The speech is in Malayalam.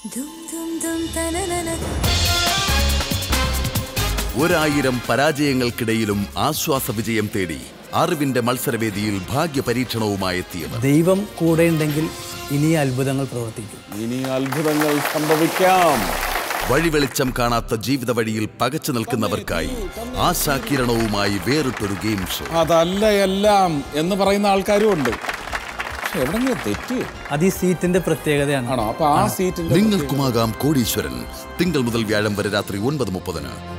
ദും ദും ദും തനനന ഒരായിരം പരാജയങ്ങൾക്കിടയിലും ആശ്വാസ വിജയം തേടി അറിവിന്റെ മത്സരവേദിയിൽ ഭാഗ്യ പരീക്ഷണവുമായെത്തിയവർ ദൈവം കൂടെയുണ്ടെങ്കിൽ ഇനി അത്ഭുതങ്ങൾ പ്രവർത്തിക്കും ഇനി അത്ഭുതങ്ങൾ സംഭവിക്കാം വഴിവെളിച്ചം കാണാത്ത ജീവിത വഴിയിൽ പകച്ചു നിൽക്കുന്നവർക്കായി ആശാകിരണവുമായി വേറിട്ടൊരു ഗെയിം ഷോ അതല്ല എല്ലാം എന്ന് പറയുന്ന ആൾക്കാരും ഉണ്ട് പക്ഷെ എവിടെങ്കിലും തെറ്റ് അത് ഈ സീറ്റിന്റെ പ്രത്യേകതയാണ് ആണോ അപ്പൊ ആ സീറ്റിന്റെ നിങ്ങൾക്കുമാകാം കോടീശ്വരൻ തിങ്കൾ മുതൽ വ്യാഴം വരെ രാത്രി ഒൻപത് മുപ്പതിന്